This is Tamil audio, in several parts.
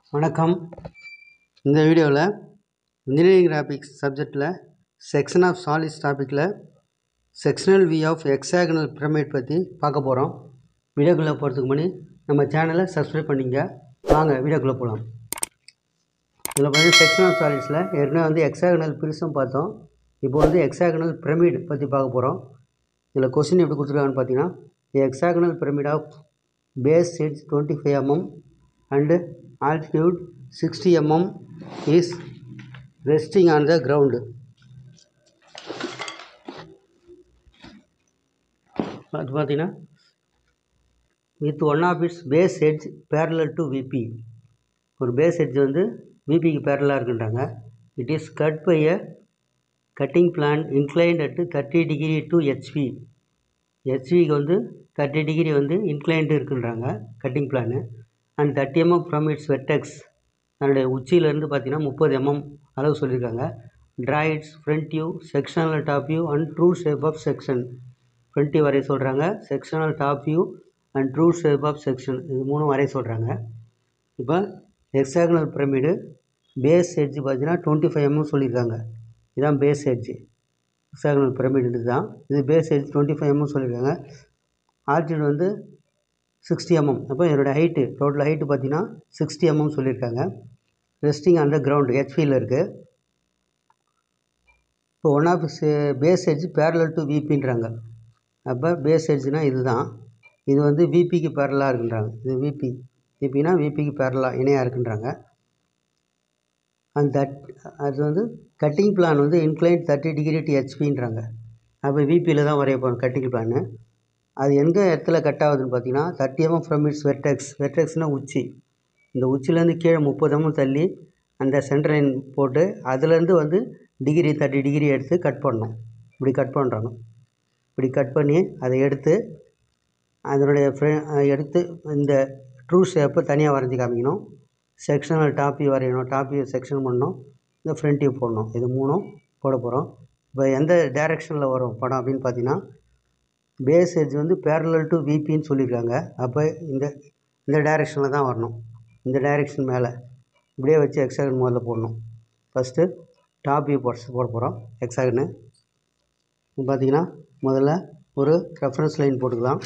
வணக்கம் இந்த வீடியோவில் இன்ஜினியரிங் கிராஃபிக்ஸ் சப்ஜெக்டில் செக்ஷன் ஆஃப் சாலிட்ஸ் டாப்பிக்கில் sectional view of hexagonal pyramid பற்றி பார்க்க போகிறோம் வீடியோக்குள்ளே போகிறதுக்கு முன்னாடி நம்ம சேனலை சப்ஸ்கிரைப் பண்ணிங்க வாங்க வீடியோக்குள்ளே போகலாம் இதில் பார்த்தீங்கன்னா செக்ஷன் ஆஃப் சாலிட்ஸில் ஏற்கனவே வந்து ஹெக்ஸாகனல் பிரிசம் பார்த்தோம் இப்போ வந்து ஹெக்ஸாகனல் பிரமிட் பற்றி பார்க்க போகிறோம் இதில் கொஸ்டின் எப்படி கொடுத்துருக்காங்கன்னு பார்த்தீங்கன்னா hexagonal pyramid of base edge twenty five mm and altitude 60 mm is resting on the ground அது பார்த்தீங்கன்னா with one of its base edge parallel to VP ஒரு பேஸ் எட்ஜ் வந்து விபிக்கு பேரலாக இருக்குன்றாங்க it is cut by a cutting plane inclined at thirty degree to HP ஹெச்பிக்கு வந்து தேர்ட்டி டிகிரி வந்து இன்க்ளைன்டு இருக்குன்றாங்க cutting plane and thirty mm from its vertex அதனுடைய உச்சியிலேருந்து பார்த்தீங்கன்னா முப்பது எம்எம் அளவு சொல்லியிருக்காங்க draw its front view sectional top view and true shape of section front view வரைய சொல்கிறாங்க sectional top view and true shape of section இது மூணும் வரைய சொல்கிறாங்க இப்போ ஹெக்ஸாகனல் பிரமிடு பேஸ் எட்ஜ் பார்த்தீங்கன்னா டுவெண்ட்டி ஃபைவ் எம்எம் சொல்லியிருக்காங்க இதுதான் பேஸ் எட்ஜ் ஹெக்ஸாகனல் பிரமிடு இதுதான் இது base edge twenty five mm சொல்லியிருக்காங்க ஆல்டிடியூட் வந்து சிக்ஸ்டி எம்எம் அப்போ இதோட ஹைட்டு டோட்டல் ஹைட்டு பார்த்தீங்கன்னா சிக்ஸ்டி எம்எம் சொல்லியிருக்காங்க ரெஸ்டிங் அந்த கிரவுண்டு ஹெச்பியில் இருக்குது இப்போ one of base edge parallel to விபின்றாங்க அப்போ பேஸ் எட்ஜ்னால் இது தான் இது வந்து விபிக்கு பேரலாக இருக்குன்றாங்க இது விபி விபினா விபிக்கு பேரலாக இணையாக இருக்குன்றாங்க அந்த தட் அது வந்து கட்டிங் பிளான் வந்து இன்க்ளைன் தேர்ட்டி டிகிரி டு ஹெச்பின்றாங்க அப்போ விபியில் தான் வரைய போகிறோம் கட்டிங் பிளான்னு அது எங்கே இடத்துல கட் ஆகுதுன்னு பார்த்தீங்கன்னா thirty mm from its vertex வெர்டெக்ஸ்னால் உச்சி இந்த உச்சிலேருந்து கீழே முப்பது எம்எம் தள்ளி அந்த சென்டர் லைன் போட்டு அதுலேருந்து வந்து டிகிரி தேர்ட்டி டிகிரி எடுத்து கட் பண்ணணும் இப்படி கட் பண்ணுறாங்க இப்படி கட் பண்ணி அதை எடுத்து அதனுடைய ஃப்ரெ எடுத்து இந்த ட்ரூ ஷேப்பை தனியாக வரைஞ்சி காமிக்கணும் செக்ஷனல் டாப் வியூ வரையணும் டாப் வியூ செக்ஷன் பண்ணணும் இந்த ஃப்ரண்ட் வியூ போடணும் இது மூணும் போட போகிறோம் இப்போ எந்த டைரெக்ஷனில் வரும் படம் அப்படின்னு பார்த்தீங்கன்னா பேஸ் எட்ஜ் வந்து பேரலல் டு விபின்னு சொல்லியிருக்காங்க அப்போ இந்த இந்த டைரெக்ஷனில் தான் வரணும் இந்த டைரெக்ஷன் மேலே இப்படியே வச்சு எக்ஸாகன் முதல்ல போடணும் ஃபஸ்ட்டு டாப் வியூ போட போட போகிறோம் எக்ஸாகனு பார்த்தீங்கன்னா முதல்ல ஒரு ரெஃபரன்ஸ் லைன் போட்டுக்கலாம்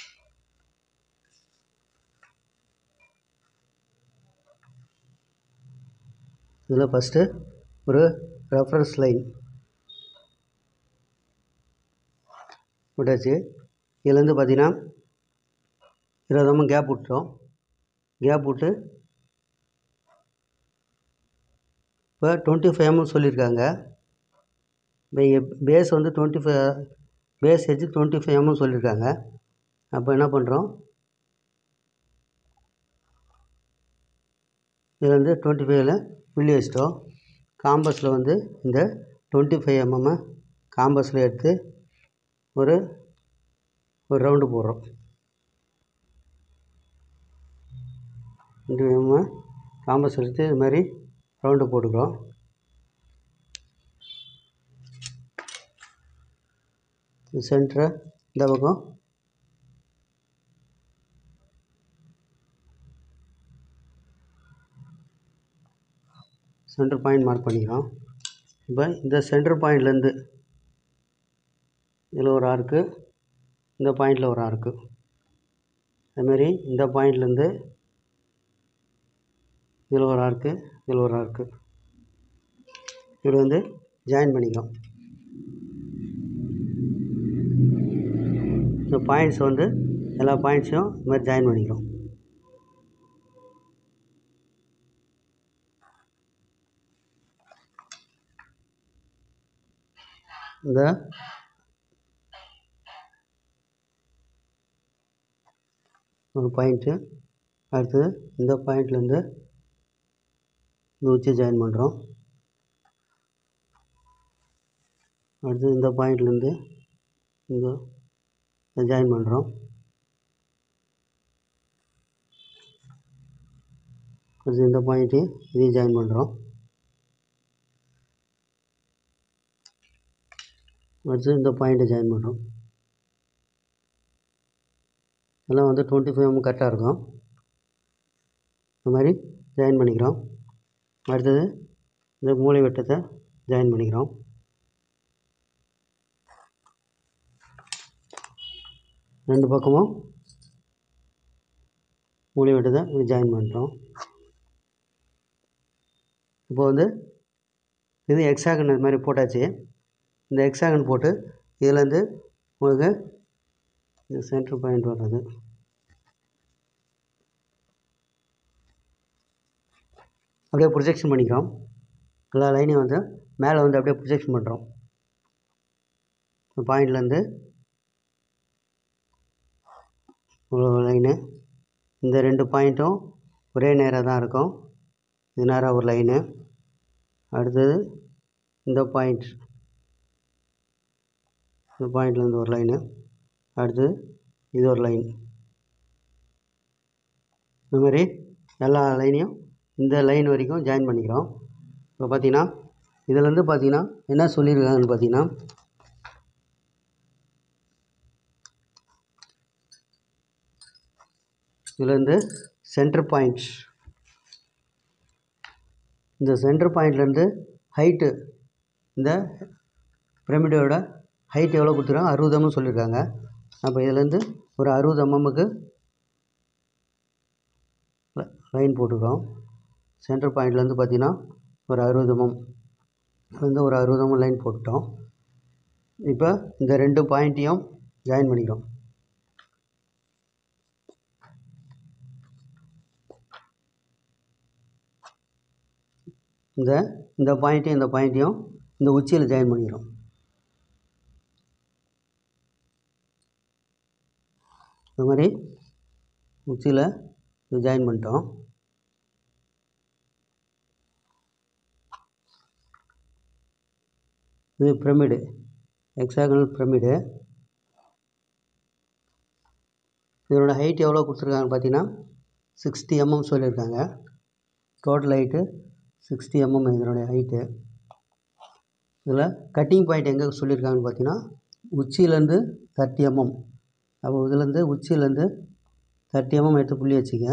இதில் ஃபஸ்ட்டு ஒரு ரெஃபரன்ஸ் லைன் விட்டாச்சு இதுலேருந்து பார்த்தீங்கன்னா இருபது கேப் விட்டோம் கேப் விட்டு இப்போ டுவெண்ட்டி ஃபைவ் எம்எம் சொல்லியிருக்காங்க இப்போ பேஸ் வந்து twenty five base edge twenty five mm சொல்லியிருக்காங்க அப்போ என்ன பண்ணுறோம் இது வந்து டுவெண்ட்டி ஃபைவ்ல புள்ளி வச்சிட்டோம் காம்பஸில் வந்து இந்த டுவெண்ட்டி ஃபைவ் எம்எம்மை காம்பஸில் எடுத்து ஒரு ஒரு ரவுண்டு போடுறோம் இந்த காம்பஸ் எடுத்து இது மாதிரி ரவுண்டு போட்டுக்கிறோம் சென்டரை இந்த பக்கம் சென்டர் பாயிண்ட் மார்க் பண்ணிக்கிறோம் இப்போ இந்த சென்டர் பாயிண்ட்லேருந்து இதில் ஒரு ஆர்க்கு இந்த பாயிண்டில் ஒரு ஆர்க்கு அதுமாரி இந்த பாயிண்ட்லேருந்து இதில் ஒரு ஆர்க்கு இதில் ஒரு ஆர்க்கு இப்படி வந்து ஜாயின் பண்ணிக்கலாம் இந்த பாயிண்ட்ஸ் வந்து எல்லா பாயிண்ட்ஸையும் இது மாதிரி ஜாயின் பண்ணிக்கிறோம் இந்த ஒரு பாயிண்ட்டு அடுத்தது இந்த பாயிண்ட்லேருந்து இந்த உச்சி ஜாயின் பண்ணுறோம் அடுத்தது இந்த பாயிண்ட்லேருந்து இந்த ஜாயின் பண்ணுறோம் அடுத்து இந்த பாயிண்ட்டு இதையும் ஜாயின் பண்ணுறோம் அடுத்து இந்த பாயிண்ட்டை ஜாயின் பண்ணுறோம் இதெல்லாம் வந்து டுவெண்ட்டி ஃபைவ் கரெக்டாக இருக்கும் இந்த மாதிரி ஜாயின் பண்ணிக்கிறோம் அடுத்தது இந்த மூலை வெட்டத்தை ஜாயின் பண்ணிக்கிறோம் ரெண்டு பக்கமும் மூலை வெட்டத்தை இப்படி ஜாயின் பண்ணுறோம் இப்போ வந்து இது எக்ஸாகன் இது மாதிரி போட்டாச்சு இந்த எக்ஸாகன் போட்டு இதுலேருந்து உங்களுக்கு இந்த சென்டர் பாயிண்ட் வர்றது அப்படியே ப்ரொஜெக்ஷன் பண்ணிக்கிறோம் எல்லா லைனையும் வந்து மேலே வந்து அப்படியே ப்ரொஜெக்ஷன் பண்ணுறோம் பாயிண்ட்லேருந்து ஒரு லைனு இந்த ரெண்டு பாயிண்ட்டும் ஒரே நேராக தான் இருக்கும் இது நேராக ஒரு லைனு அடுத்தது இந்த பாயிண்ட் இந்த பாயிண்ட்லேருந்து ஒரு லைனு அடுத்தது இது ஒரு லைன் இந்த மாதிரி எல்லா லைனையும் இந்த லைன் வரைக்கும் ஜாயின் பண்ணிக்கிறோம் இப்போ பார்த்தீங்கன்னா இதுலேருந்து பார்த்தீங்கன்னா என்ன சொல்லியிருக்காங்கன்னு பார்த்தீங்கன்னா இதுலேருந்து சென்டர் பாயிண்ட் இந்த சென்டர் பாயிண்ட்லேருந்து ஹைட்டு இந்த பிரமிடோட ஹைட் எவ்வளோ கொடுத்துருக்காங்க அறுபது எம்எம் சொல்லியிருக்காங்க அப்போ இதுலேருந்து ஒரு அறுபது எம்எம்முக்கு லைன் போட்டிருக்கோம் சென்டர் பாயிண்ட்லேருந்து பார்த்தீங்கன்னா ஒரு அறுபது எம்எம் வந்து ஒரு அறுபது எம்எம் லைன் போட்டுட்டோம் இப்போ இந்த ரெண்டு பாயிண்ட்டையும் ஜாயின் பண்ணிக்கிறோம் இந்த இந்த பாயிண்ட்டையும் இந்த பாயிண்ட்டையும் இந்த உச்சியில் ஜாயின் பண்ணிக்கிறோம் இந்த மாதிரி உச்சியில் இது ஜாயின் பண்ணிட்டோம் இது பிரமிடு ஹெக்ஸாகனல் பிரமிடு இதனோட ஹைட் எவ்வளோ கொடுத்துருக்காங்கன்னு பார்த்தீங்கன்னா சிக்ஸ்டி எம்எம் சொல்லியிருக்காங்க டோட்டல் ஹைட்டு சிக்ஸ்டி எம்எம் இதனுடைய ஹைட்டு இதில் கட்டிங் பாயிண்ட் எங்கே சொல்லியிருக்காங்கன்னு பார்த்தீங்கன்னா உச்சியிலேருந்து தேர்ட்டி எம்எம் அப்போ இதுலேருந்து உச்சியிலேருந்து தேர்ட்டி எம்எம் எடுத்து புள்ளி வச்சுங்க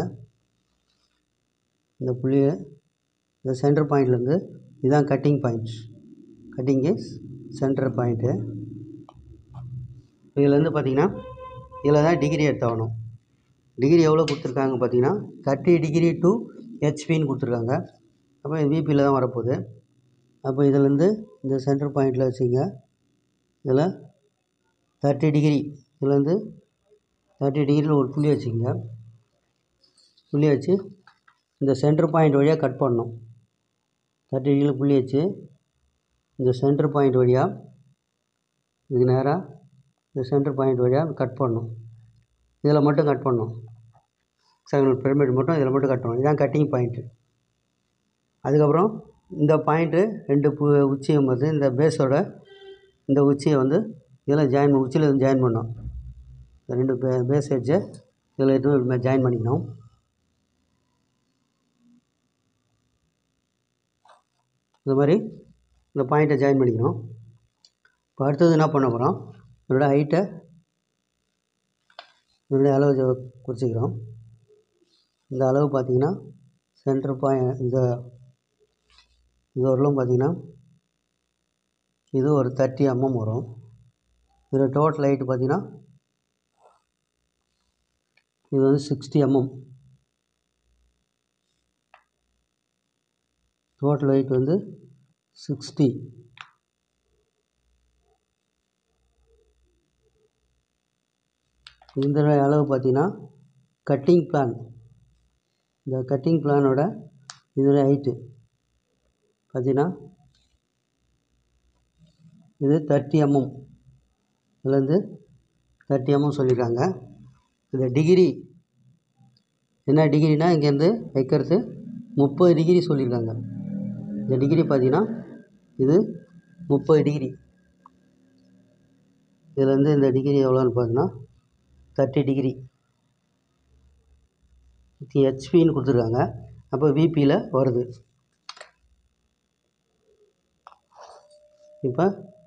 இந்த புள்ளியை இந்த சென்டர் பாயிண்ட்லேருந்து இதுதான் cutting point cutting is centre point இதுலேருந்து பார்த்தீங்கன்னா இதில் தான் டிகிரி எடுத்தாகணும் டிகிரி எவ்வளோ கொடுத்துருக்காங்க பார்த்தீங்கன்னா தேர்ட்டி டிகிரி டு ஹெச்பின்னு கொடுத்துருக்காங்க அப்போ விபியில் தான் வரப்போகுது அப்போ இதுலேருந்து இந்த சென்டர் பாயிண்டில் வச்சுங்க இதில் தேர்ட்டி டிகிரி இதுலேருந்து தேர்ட்டி டிகிரியில் ஒரு புள்ளி வச்சுங்க புள்ளி வச்சு இந்த சென்டர் பாயிண்ட் வழியாக கட் பண்ணணும் தேர்ட்டி டிகிரியில் புள்ளி வச்சு இந்த சென்டர் பாயிண்ட் வழியாக இது நேராக இந்த சென்டர் பாயிண்ட் வழியாக கட் பண்ணணும் இதில் மட்டும் கட் பண்ணணும் ஹெக்ஸாகனல் பிரமிட் மட்டும் இதில் மட்டும் கட் பண்ணணும் இதுதான் கட்டிங் பாயிண்ட்டு அதுக்கப்புறம் இந்த பாயிண்ட்டு ரெண்டு பு உச்சியும் வந்து இந்த பேஸோட இந்த உச்சியை வந்து இதில் ஜாயின் உச்சியில் ஜாயின் பண்ணணும் இந்த ரெண்டு பே பேஸ் எட்ஜை இதில் எடுத்து ஜாயின் பண்ணிக்கணும் இந்த மாதிரி இந்த பாயிண்ட்டை ஜாயின் பண்ணிக்கணும் இப்போ அடுத்தது என்ன பண்ண போகிறோம் இதோட ஹைட்டை இதனுடைய அளவு ஜ- குறிச்சிக்கிறோம் இந்த அளவு பார்த்தீங்கன்னா சென்டர் பாயிண்ட் இந்த இது வரலும் பார்த்தீங்கன்னா இது ஒரு தேர்ட்டி எம்எம் வரும் இதில் டோட்டல் ஹைட்டு பார்த்தீங்கன்னா இது வந்து சிக்ஸ்டி எம்எம் டோட்டல் வெயிட் வந்து சிக்ஸ்டி இந்த அளவு பார்த்தீங்கன்னா கட்டிங் பிளான் இந்த கட்டிங் பிளானோட இதோட ஹைட்டு பார்த்தீங்கன்னா இது தேர்ட்டி எம்எம் இதுலேருந்து தேர்ட்டி எம்எம் சொல்லியிருக்காங்க இந்த டிகிரி என்ன டிகிரினா இங்கேருந்து வைக்கிறது முப்பது டிகிரி சொல்லியிருக்காங்க இந்த டிகிரி பார்த்தீங்கன்னா இது முப்பது டிகிரி இதுலேருந்து இந்த டிகிரி எவ்வளோன்னு பார்த்தீங்கன்னா தேர்ட்டி டிகிரி ஹெச்பின்னு கொடுத்துருக்காங்க அப்போ விபியில் வருது இப்போ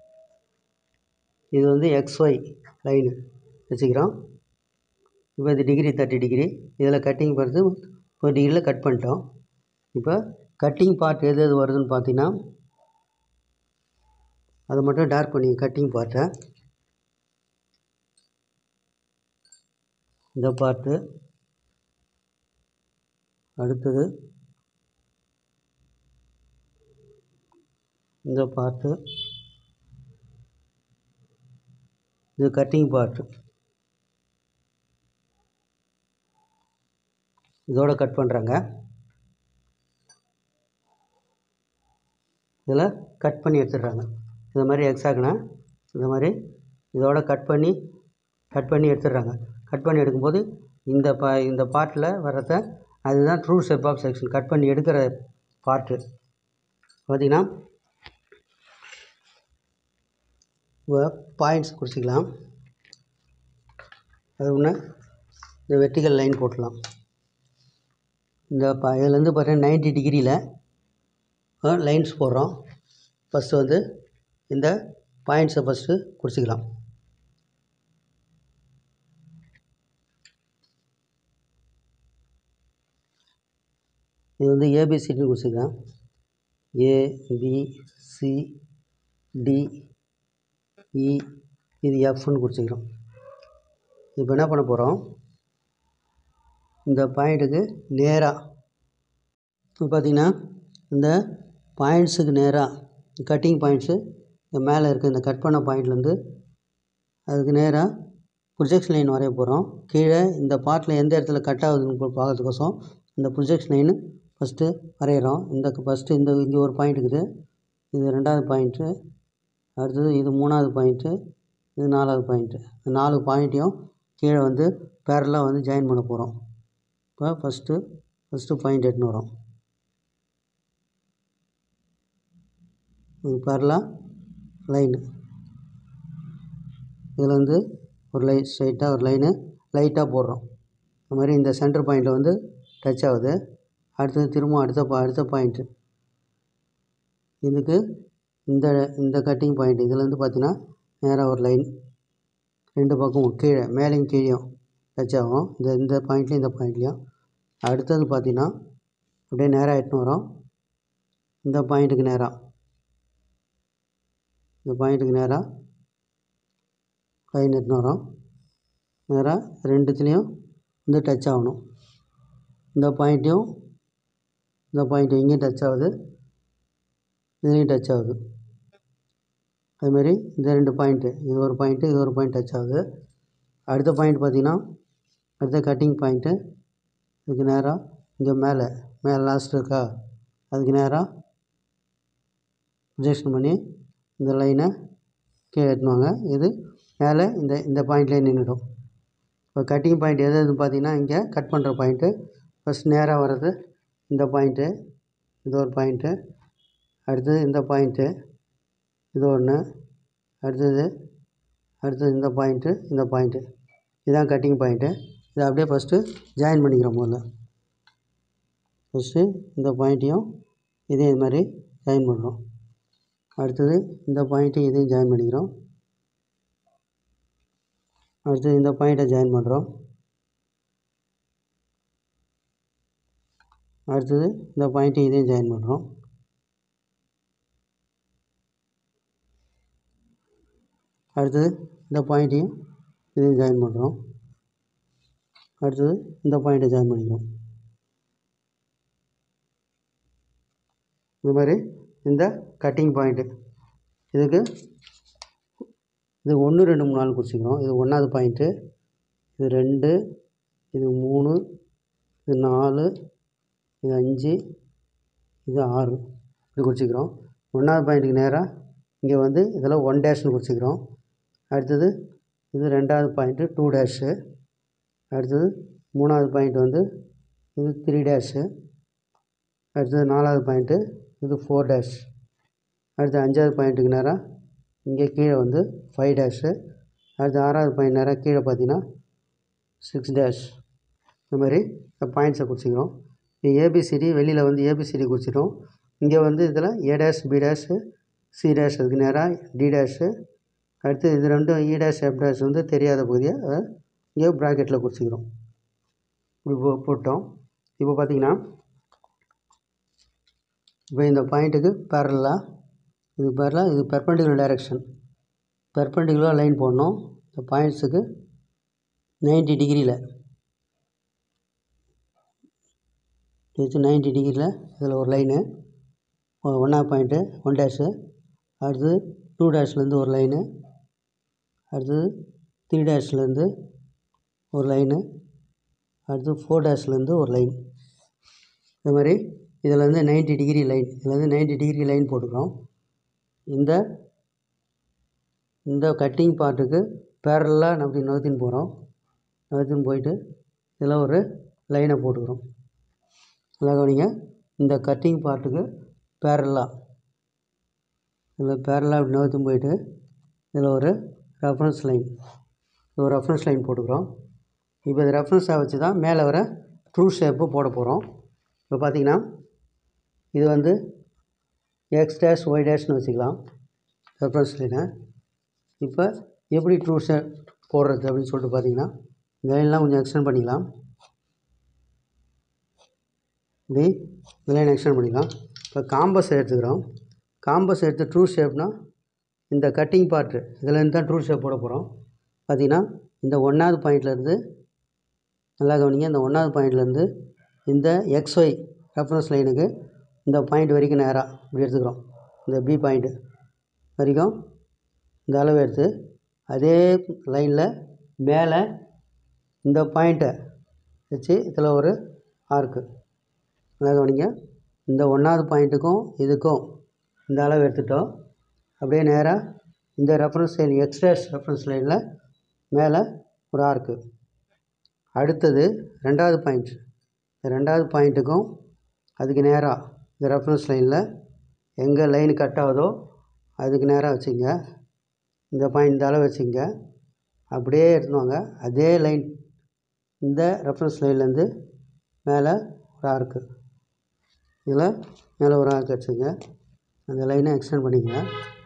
இது வந்து எக்ஸ்ஒய் லைனு வச்சுக்கிறோம் இப்போ இது டிகிரி தேர்ட்டி டிகிரி இதில் கட்டிங் பண்ணுறது ஒரு டிகிரியில் கட் பண்ணிட்டோம் இப்போ கட்டிங் பார்ட் எது எது வருதுன்னு பார்த்தீங்கன்னா அதை மட்டும் டார்க் பண்ணி கட்டிங் பார்ட்டை இந்த பார்ட்டு அடுத்தது இந்த பார்ட்டு இது கட்டிங் பார்ட்டு இதோட கட் பண்ணுறாங்க இதில் கட் பண்ணி எடுத்துடுறாங்க இது மாதிரி எக்ஸாக்னா இந்த மாதிரி இதோட கட் பண்ணி கட் பண்ணி எடுத்துடுறாங்க கட் பண்ணி எடுக்கும்போது இந்த பா இந்த பார்ட்டில் வர்றத அதுதான் true shape of section cut பண்ணி எடுக்கிற பார்ட்டு பார்த்திங்கன்னா பாயிண்ட்ஸ் குறிச்சிக்கலாம் அது ஒன்று இந்த வெர்டிக்கல் லைன் போட்டுடலாம் இந்த ப இதுலேருந்து பார்த்தீங்கன்னா நைன்டி டிகிரியில் லைன்ஸ் போடுறோம் ஃபஸ்ட்டு வந்து இந்த பாயிண்ட்ஸை ஃபஸ்ட்டு குறிச்சிக்கலாம் இது வந்து ஏபிசிடின்னு குறிச்சிக்கலாம் A B C D E இது எஃப்னு குறிச்சிக்கிறோம் இப்போ என்ன பண்ண போகிறோம் இந்த பாயிண்ட்டுக்கு நேராக இப்போ பார்த்திங்கன்னா இந்த பாயிண்ட்ஸுக்கு நேராக கட்டிங் பாயிண்ட்ஸு இந்த மேலே இருக்க இந்த கட் பண்ண பாயிண்ட்லேருந்து அதுக்கு நேராக ப்ரொஜெக்ஷன் லைன் வரைய போகிறோம் கீழே இந்த பார்ட்டில் எந்த இடத்துல கட் ஆகுதுன்னு பார்க்கறதுக்கோசம் இந்த ப்ரொஜெக்ஷன் லைனு ஃபஸ்ட்டு வரைகிறோம் இந்த ஃபஸ்ட்டு இந்த இங்கே ஒரு பாயிண்ட் இருக்குது இது ரெண்டாவது பாயிண்ட்டு அடுத்தது இது மூணாவது பாயிண்ட்டு இது நாலாவது பாயிண்ட்டு இந்த நாலு பாயிண்ட்டையும் கீழே வந்து பேரலாக வந்து ஜாயின் பண்ண போகிறோம் இப்போ ஃபஸ்ட்டு ஃபஸ்ட்டு பாயிண்ட் எடுத்துன்னு வரோம் இது பேரலாக லைனு இதில் வந்து ஒரு லைன் ஸ்ட்ரைட்டாக ஒரு லைனு லைட்டாக போடுறோம் இந்த மாதிரி இந்த சென்டர் பாயிண்ட்டில் வந்து டச் ஆகுது அடுத்தது திரும்ப அடுத்த பா அடுத்த பாயிண்ட்டு இதுக்கு இந்த இந்த கட்டிங் பாயிண்ட் இதுலேருந்து பார்த்தீங்கன்னா நேராக ஒரு லைன் ரெண்டு பக்கமும் கீழே மேலேயும் கீழேயும் டச் ஆகும் இந்த இந்த பாயிண்ட்லேயும் இந்த பாயிண்ட்லேயும் அடுத்தது பார்த்தீங்கன்னா அப்படியே நேராக எட்டுன்னு வரோம் இந்த பாயிண்ட்டுக்கு நேராக இந்த பாயிண்ட்டுக்கு நேராக லைன் எட்டுன்னு வரோம் நேராக ரெண்டுத்துலேயும் வந்து டச் ஆகணும் இந்த பாயிண்ட்டையும் இந்த பாயிண்ட்டு இங்கேயும் டச் ஆகுது இதுலேயும் டச் ஆகுது அதுமாரி இந்த ரெண்டு பாயிண்ட்டு இது ஒரு பாயிண்ட்டு இது ஒரு பாயிண்ட் டச் ஆகுது அடுத்த பாயிண்ட் பார்த்திங்கன்னா அடுத்த கட்டிங் பாயிண்ட்டு இதுக்கு நேராக இங்கே மேலே மேலே லாஸ்ட் இருக்கா அதுக்கு நேராக ப்ரொஜெக்ஷன் பண்ணி இந்த லைனை கீழே எடுத்துனுவாங்க இது மேலே இந்த இந்த பாயிண்ட்லேயே நின்றுடும் இப்போ கட்டிங் பாயிண்ட் எது எதுன்னு பார்த்தீங்கன்னா இங்கே கட் பண்ணுற பாயிண்ட்டு ஃபஸ்ட் நேராக வர்றது இந்த பாயிண்ட்டு இது ஒரு பாயிண்ட்டு அடுத்தது இந்த பாயிண்ட்டு இது ஒன்று அடுத்தது அடுத்தது இந்த பாயிண்ட்டு இந்த பாயிண்ட்டு இதுதான் கட்டிங் பாயிண்ட்டு இதை அப்படியே ஃபஸ்ட்டு ஜாயின் பண்ணிக்கிறோம் முதல்ல ஃபஸ்ட்டு இந்த பாயிண்ட்டையும் இதே இது மாதிரி ஜாயின் பண்ணுறோம் அடுத்தது இந்த பாயிண்ட்டையும் இதையும் ஜாயின் பண்ணிக்கிறோம் அடுத்தது இந்த பாயிண்ட்டை ஜாயின் பண்ணுறோம் அடுத்தது இந்த பாயிண்ட்டையும் இதையும் ஜாயின் பண்ணுறோம் அடுத்தது இந்த பாயிண்ட்டையும் இதையும் ஜாயின் பண்ணுறோம் அடுத்தது இந்த பாயிண்ட்டை ஜாயின் பண்ணிக்கிறோம் இந்த மாதிரி இந்த கட்டிங் பாயிண்ட்டு இதுக்கு இது ஒன்று ரெண்டு மூணு நாலு குறிச்சிக்கிறோம் இது ஒன்றாவது பாயிண்ட்டு இது ரெண்டு இது மூணு இது நாலு இது அஞ்சு இது ஆறு இப்படி குறிச்சிக்கிறோம் ஒன்றாவது பாயிண்ட்டுக்கு நேராக இங்கே வந்து இதில் ஒன் டேஷ்னு குறிச்சிக்கிறோம் அடுத்தது இது ரெண்டாவது பாயிண்ட்டு டூ டேஷு அடுத்தது மூணாவது பாயிண்ட் வந்து இது த்ரீ டேஷு அடுத்தது நாலாவது பாயிண்ட்டு இது ஃபோர் டேஷ் அடுத்து அஞ்சாவது பாயிண்ட்டுக்கு நேராக இங்கே கீழே வந்து ஃபைவ் டேஷு அடுத்து ஆறாவது பாயிண்ட் நேராக கீழே பார்த்தீங்கன்னா சிக்ஸ் டேஷ் இந்த மாதிரி இந்த பாயிண்ட்ஸை குறிச்சிக்கிறோம் இது ஏபிசிடி வெளியில் வந்து ஏபிசிடி குறிச்சிட்டோம் இங்கே வந்து இதில் A dash B dash C dash அதுக்கு நேராக டி டேஷு அடுத்து இது ரெண்டும் இ டேஷ் எஃப் டேஷ் வந்து தெரியாத பகுதியை அதை இங்கே ப்ராக்கெட்டில் குறிச்சிக்கிறோம் இப்படி போ போட்டோம் இப்போ பார்த்தீங்கன்னா இப்போ இந்த பாயிண்ட்டுக்கு பேரலாக இது பேரலாக இது பெர்பெண்டிகுலர் டைரெக்ஷன் பெர்பெண்டிகுலர் லைன் போடணும் இந்த பாயிண்ட்ஸுக்கு நைன்ட்டி டிகிரியில் வச்சு நைன்ட்டி டிகிரியில் இதில் ஒரு லைனு ஒன்றா பாயிண்ட்டு ஒன் டேஷு அடுத்தது டூ டேஷ்லேருந்து ஒரு லைனு அடுத்தது த்ரீ டேஷ்லேருந்து ஒரு லைனு அடுத்து ஃபோர் டேஷ்லேருந்து ஒரு லைன் இந்த மாதிரி இதில் வந்து நைன்ட்டி டிகிரி லைன் இதில் வந்து நைன்ட்டி டிகிரி லைன் போட்டுக்கிறோம் இந்த இந்த கட்டிங் பார்ட்டுக்கு பேரலாக நம்ம நகர்த்தின்னு போகிறோம் நகர்த்தின்னு போயிட்டு இதில் ஒரு லைனை போட்டுக்கிறோம் நல்லா கவனிங்க இந்த கட்டிங் பார்ட்டுக்கு பேரலாக இதில் பேரலாக அப்படி நகர்த்தின்னு போயிட்டு இதில் ஒரு ரெஃபரன்ஸ் லைன் ஒரு ரெஃபரன்ஸ் லைன் போட்டுக்கிறோம் இப்போ இது ரெஃபரன்ஸாக வச்சு தான் மேலே வர ட்ரூ ஷேப்பு போட போகிறோம் இப்போ பார்த்தீங்கன்னா இது வந்து எக்ஸ் டேஷ் ஒய் டேஷ்னு வச்சுக்கலாம் ரெஃபரன்ஸ் லைனை இப்போ எப்படி ட்ரூ ஷேப் போடுறது அப்படின்னு சொல்லிட்டு பார்த்தீங்கன்னா இந்த லைன்லாம் கொஞ்சம் எக்ஸ்டெண்ட் பண்ணிக்கலாம் இப்படி இந்த லைன் எக்ஸ்டெண்ட் பண்ணிக்கலாம் இப்போ காம்பஸ் எடுத்துக்கிறோம் காம்பஸ் எடுத்து ட்ரூ ஷேப்னால் இந்த கட்டிங் பார்ட்டு இதுலேருந்து தான் ட்ரூ ஷேப் போட போகிறோம் பார்த்தீங்கன்னா இந்த ஒன்றாவது பாயிண்ட்லேருந்து நல்லா கவனிங்க இந்த ஒன்றாவது பாயிண்ட்லேருந்து இந்த எக்ஸ்ஒய் ரெஃபரன்ஸ் லைனுக்கு இந்த பாயிண்ட் வரைக்கும் நேராக இப்படி எடுத்துக்கிறோம் இந்த பி பாயிண்ட்டு வரைக்கும் இந்த அளவு எடுத்து அதே லைனில் மேலே இந்த பாயிண்ட்டை வச்சு இதில் ஒரு ஆர்க்கு நல்லா கவனிங்க இந்த ஒன்றாவது பாயிண்ட்டுக்கும் இதுக்கும் இந்த அளவு எடுத்துட்டோம் அப்படியே நேராக இந்த ரெஃபரன்ஸ் லைன் எக்ஸ்ட்ராஸ் ரெஃபரன்ஸ் லைனில் மேலே ஒரு ஆர்க்கு அடுத்தது ரெண்டாவது பாயிண்ட் இந்த ரெண்டாவது பாயிண்ட்டுக்கும் அதுக்கு நேராக இந்த ரெஃபரன்ஸ் லைனில் எங்கே லைன் கட் ஆகுதோ அதுக்கு நேராக வச்சுங்க இந்த பாயிண்ட் இந்த அளவு வச்சுங்க அப்படியே எடுத்துன்னு வாங்க அதே லைன் இந்த ரெஃபரன்ஸ் லைன்லேருந்து மேலே ஒரு ஆர்க்கு இதில் மேலே ஒரு ஆர்க் வச்சுங்க அந்த லைனை எக்ஸ்டெண்ட் பண்ணிக்கங்க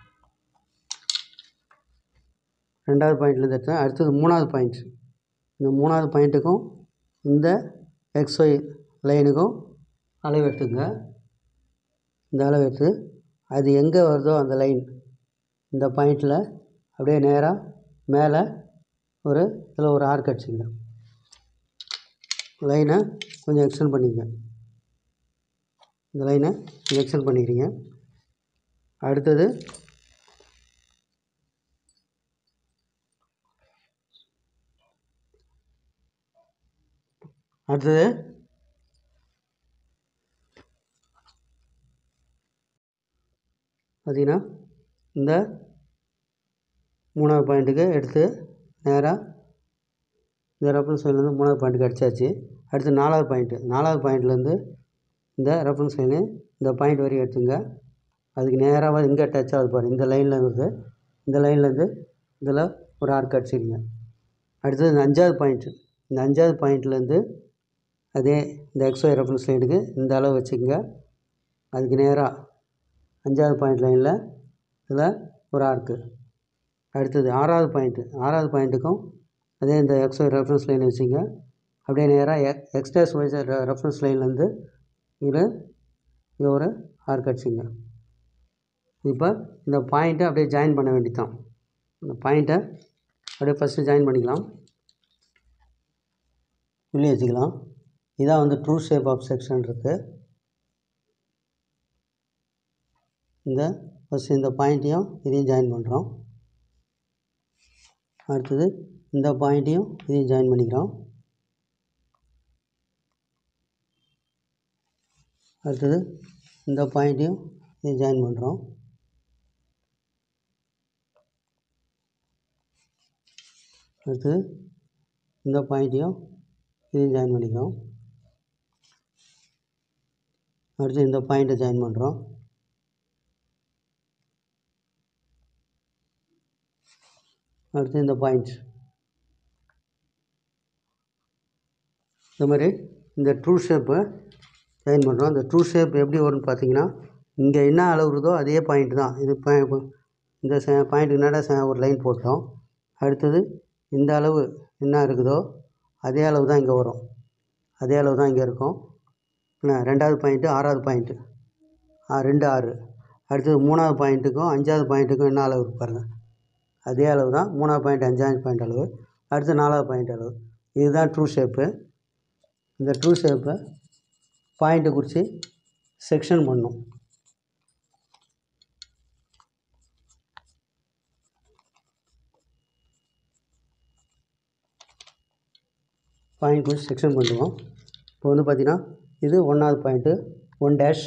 ரெண்டாவது பாயிண்ட்லேருந்து எடுத்தேன் அடுத்தது மூணாவது பாயிண்ட் இந்த மூணாவது பாயிண்ட்டுக்கும் இந்த எக்ஸ்ஒய் லைனுக்கும் அளவு எடுத்துங்க இந்த அளவு எடுத்து அது எங்கே வருதோ அந்த லைன் இந்த பாயிண்டில் அப்படியே நேராக மேலே ஒரு இதில் ஒரு ஆர்க் அடிச்சுங்க லைனை கொஞ்சம் எக்ஸ்டெண்ட் பண்ணிக்கங்க இந்த லைனை கொஞ்சம் எக்ஸ்டெண்ட் பண்ணிக்கிறீங்க அடுத்தது அடுத்தது பார்த்தீங்கன்னா இந்த மூணாவது பாயிண்ட்டுக்கு எடுத்து நேராக இந்த ரெஃபரன்ஸ் லைன்லேருந்து மூணாவது பாயிண்ட்டுக்கு அடிச்சாச்சு அடுத்து நாலாவது பாயிண்ட்டு நாலாவது பாயிண்ட்லேருந்து இந்த ரெஃபரன்ஸ் லைனு இந்த பாயிண்ட் வரையும் எடுத்துங்க அதுக்கு நேராக எங்கே டச் ஆகுது பாருங்கள் இந்த லைனில் இருந்து இந்த லைன்லேருந்து இதில் ஒரு ஆர்க் அடிச்சிடுங்க அடுத்தது இந்த அஞ்சாவது பாயிண்ட்டு இந்த அஞ்சாவது பாயிண்ட்லேருந்து அதே இந்த எக்ஸ்ஒய் ரெஃபரன்ஸ் லைனுக்கு இந்த அளவு வச்சுக்கோங்க அதுக்கு நேராக அஞ்சாவது பாயிண்ட் லைனில் இதில் ஒரு ஆர்க்கு அடுத்தது ஆறாவது பாயிண்ட்டு ஆறாவது பாயிண்ட்டுக்கும் அதே இந்த எக்ஸ்ஒய் ரெஃபரன்ஸ் லைன் வச்சுங்க அப்படியே நேராக எக் எக்ஸ்டாஸ் ஒய் ரெஃபரன்ஸ் லைன்லேருந்து இதில் இது ஒரு ஆர்க் அடிச்சிங்க இப்போ இந்த பாயிண்ட்டை அப்படியே ஜாயின் பண்ண வேண்டியதான் இந்த பாயிண்ட்டை அப்படியே ஃபஸ்ட்டு ஜாயின் பண்ணிக்கலாம் உள்ளே வச்சுக்கலாம் இதான் வந்து ட்ரூ ஷேப் ஆஃப் செக்ஷன் இருக்குது இந்த ஃபஸ்ட்டு இந்த பாயிண்ட்டையும் இதையும் ஜாயின் பண்ணுறோம் அடுத்தது இந்த பாயிண்ட்டையும் இதையும் ஜாயின் பண்ணிக்கிறோம் அடுத்தது இந்த பாயிண்ட்டையும் இதையும் ஜாயின் பண்ணுறோம் அடுத்தது இந்த பாயிண்ட்டையும் இதையும் ஜாயின் பண்ணிக்கிறோம் அடுத்து இந்த பாயிண்ட்டை ஜாயின் பண்ணுறோம் அடுத்து இந்த பாயிண்ட் இந்த மாதிரி இந்த ட்ரூ ஷேப்பை ஜாயின் பண்ணுறோம் இந்த ட்ரூ ஷேப் எப்படி வரும்னு பார்த்தீங்கன்னா இங்கே என்ன அளவு இருக்குதோ அதே பாயிண்ட் தான் இது ப இப்போ இந்த ச பாயிண்ட்டுக்கு நட ச ஒரு லைன் போட்டோம் அடுத்தது இந்த அளவு என்ன இருக்குதோ அதே அளவு தான் இங்கே வரும் அதே அளவு தான் இங்கே இருக்கும் என்ன ரெண்டாவது பாயிண்ட்டு ஆறாவது பாயிண்ட்டு ரெண்டு ஆறு அடுத்தது மூணாவது பாயிண்ட்டுக்கும் அஞ்சாவது பாயிண்ட்டுக்கும் என்ன அளவு இருக்கு பாருங்கள் அதே அளவு தான் மூணாவது பாயிண்ட் அஞ்சாவது பாயிண்ட் அளவு அடுத்து நாலாவது பாயிண்ட் அளவு இதுதான் ட்ரூ ஷேப்பு இந்த ட்ரூ ஷேப்பை பாயிண்ட்டை குறித்து செக்ஷன் பண்ணணும் பாயிண்ட் குறித்து செக்ஷன் பண்ணுவோம் இப்போ வந்து பார்த்தீங்கன்னா இது ஒன்றாவது பாயிண்ட்டு ஒன் டேஷ்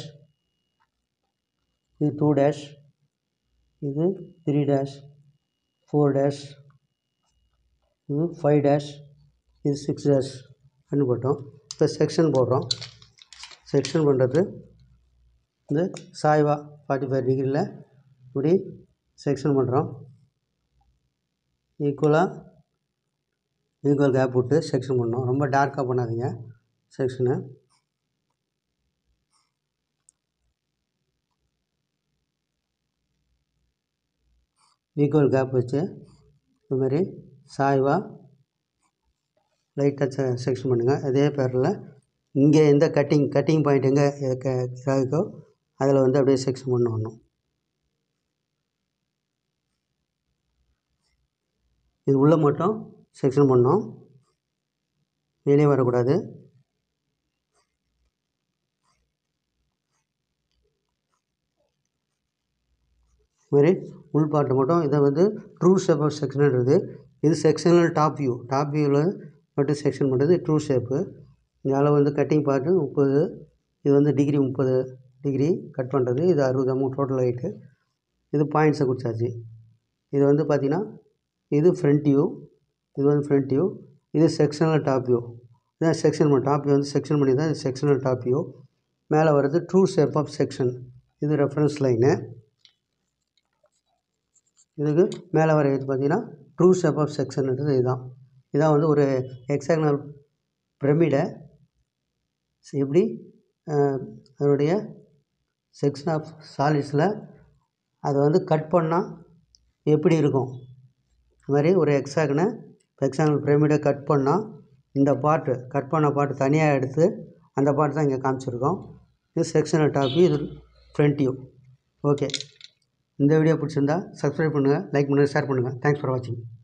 இது டூ டேஷ் இது த்ரீ டேஷ் ஃபோர் டேஷ் இது ஃபைவ் டேஷ் இது சிக்ஸ் டேஷ் அப்படின்னு போட்டோம் இப்போ செக்ஷன் போடுறோம் செக்ஷன் பண்ணுறது இந்த சாய்வா ஃபார்ட்டி ஃபைவ் டிகிரியில் இப்படி செக்ஷன் பண்ணுறோம் ஈக்குவலாக ஈக்குவல் கேப் விட்டு செக்ஷன் பண்ணோம் ரொம்ப டார்க்காக பண்ணாதீங்க செக்ஷனை ஈக்குவல் கேப் வச்சு இதுமாரி சாய்வாக லைட்டாக செ செக்ஷன் பண்ணுங்கள் அதே பேரில் இங்கே எந்த கட்டிங் கட்டிங் பாயிண்ட் எங்கே க இருக்கோ அதில் வந்து அப்படியே செக்ஷன் பண்ண வரணும் இது உள்ளே மட்டும் செக்ஷன் பண்ணோம் வெளியே வரக்கூடாது மாதிரி உள் பார்ட்டை மட்டும் இதை வந்து ட்ரூ ஷேப் ஆஃப் செக்ஷன்ன்றது இது செக்ஷனல் டாப் வியூ டாப் வியூவில் மட்டும் செக்ஷன் பண்ணுறது ட்ரூ ஷேப்பு இந்த அளவு வந்து கட்டிங் பார்ட்டு முப்பது இது வந்து டிகிரி முப்பது டிகிரி கட் பண்ணுறது இது அறுபது அமௌண்ட் டோட்டல் ஹைட்டு இது பாயிண்ட்ஸை குறிச்சாச்சு இது வந்து பார்த்திங்கன்னா இது ஃப்ரண்ட் வியூ இது வந்து ஃப்ரண்ட் வியூ இது செக்ஷனல் டாப் வியூ இதான் செக்ஷன் டாப் வியூ வந்து செக்ஷன் பண்ணி தான் செக்ஷனல் டாப் வியூ மேலே வர்றது ட்ரூ ஷேப் ஆஃப் செக்ஷன் இது ரெஃபரன்ஸ் லைனு இதுக்கு மேலே வர இது பார்த்தீங்கன்னா ட்ரூ ஷேப் ஆஃப் செக்ஷன்ன்றது இதுதான் இதான் வந்து ஒரு ஹெக்ஸாகனல் பிரமிடை எப்படி அதனுடைய செக்ஷன் ஆஃப் சாலிட்ஸில் அதை வந்து கட் பண்ணால் எப்படி இருக்கும் இது மாதிரி ஒரு ஹெக்ஸாகனை ஹெக்ஸாகனல் பிரமிடை கட் பண்ணால் இந்த பார்ட்டு கட் பண்ண பார்ட்டு தனியாக எடுத்து அந்த பார்ட் தான் இங்கே காமிச்சிருக்கோம் இது செக்ஷனல் டாப் இது ஃப்ரண்ட் வியூ ஓகே இந்த வீடியோ பிடிச்சிருந்தா சப்ஸ்கிரைப் பண்ணுங்கள் லைக் பண்ணுங்கள் ஷேர் பண்ணுங்கள் தேங்க்ஸ் ஃபார் வாட்சிங்